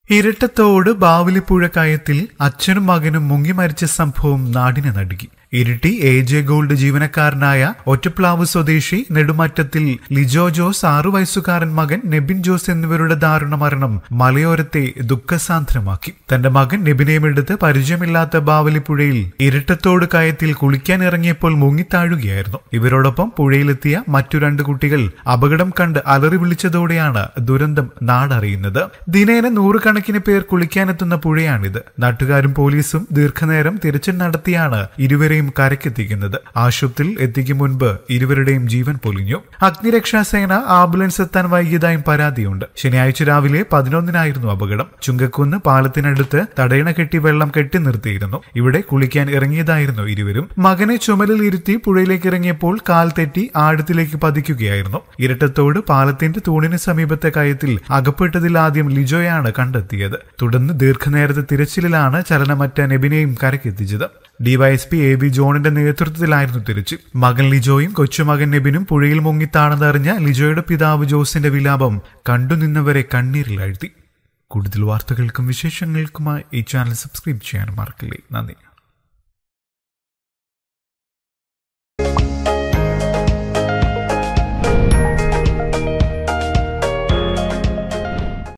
ഇരട്ടത്തോട് ബാവലിപ്പുഴ കയത്തിൽ അച്ഛനും മകനും മുങ്ങി മരിച്ച സംഭവം നാടിനെ നടുക്കി ഇരിട്ടി എ ജെ ഗോൾഡ് ജീവനക്കാരനായ ഒറ്റപ്ലാവ് സ്വദേശി നെടുമറ്റത്തിൽ ലിജോ ജോസ് ആറു വയസ്സുകാരൻ മകൻ നെബിൻ ജോസ് എന്നിവരുടെ ദാരുണ മരണം മലയോരത്തെ ദുഃഖസാന്ദ്രമാക്കി തന്റെ മകൻ നെബിനെയും എടുത്ത് പരിചയമില്ലാത്ത ബാവലിപ്പുഴയിൽ ഇരട്ടത്തോട് കയത്തിൽ കുളിക്കാൻ ഇറങ്ങിയപ്പോൾ മുങ്ങിത്താഴുകയായിരുന്നു ഇവരോടൊപ്പം പുഴയിലെത്തിയ മറ്റു രണ്ട് കുട്ടികൾ അപകടം കണ്ട് അലറി വിളിച്ചതോടെയാണ് ദുരന്തം നാടറിയുന്നത് ദിനേന നൂറുകണക്കിന് പേർ കുളിക്കാനെത്തുന്ന പുഴയാണിത് നാട്ടുകാരും പോലീസും ദീർഘനേരം തിരച്ചിൽ നടത്തിയാണ് ഇരുവരെയും കരക്കെത്തിക്കുന്നത് ആശുപത്രിയിൽ എത്തിക്കും മുൻപ് ഇരുവരുടെയും ജീവൻ പൊലിഞ്ഞു അഗ്നിരക്ഷാസേന ആംബുലൻസ് എത്താൻ വൈകിയതായും പരാതിയുണ്ട് ശനിയാഴ്ച രാവിലെ പതിനൊന്നിനായിരുന്നു അപകടം ചുങ്കക്കുന്ന് പാലത്തിനടുത്ത് തടയണ കെട്ടി വെള്ളം കെട്ടി നിർത്തിയിരുന്നു ഇവിടെ കുളിക്കാൻ ഇറങ്ങിയതായിരുന്നു ഇരുവരും മകനെ ചുമലിൽ ഇരുത്തി പുഴയിലേക്ക് ഇറങ്ങിയപ്പോൾ കാൽ തെറ്റി ആഴത്തിലേക്ക് പതിക്കുകയായിരുന്നു ഇരട്ടത്തോട് പാലത്തിന്റെ തൂണിന് സമീപത്തെ കയത്തിൽ അകപ്പെട്ടതിൽ ആദ്യം ലിജോയാണ് കണ്ടെത്തിയത് തുടർന്ന് ദീർഘനേരത്തെ തിരച്ചിലിലാണ് ചലനമറ്റ നെബിനെയും കരക്കെത്തിച്ചത് ഡിവൈഎസ്പി എ ബി ജോണിന്റെ നേതൃത്വത്തിലായിരുന്നു തിരച്ചിൽ മകൻ ലിജോയും കൊച്ചുമകൻ നെബിനും പുഴയിൽ മുങ്ങിത്താണെന്നറിഞ്ഞ ലിജോയുടെ പിതാവ് ജോസിന്റെ വിലാപം കണ്ടുനിന്നവരെ കണ്ണീരിൽ അഴുത്തി കൂടുതൽ വാർത്തകൾക്കും വിശേഷങ്ങൾക്കുമായി ഈ ചാനൽ സബ്സ്ക്രൈബ് ചെയ്യാൻ മറക്കില്ലേ നന്ദി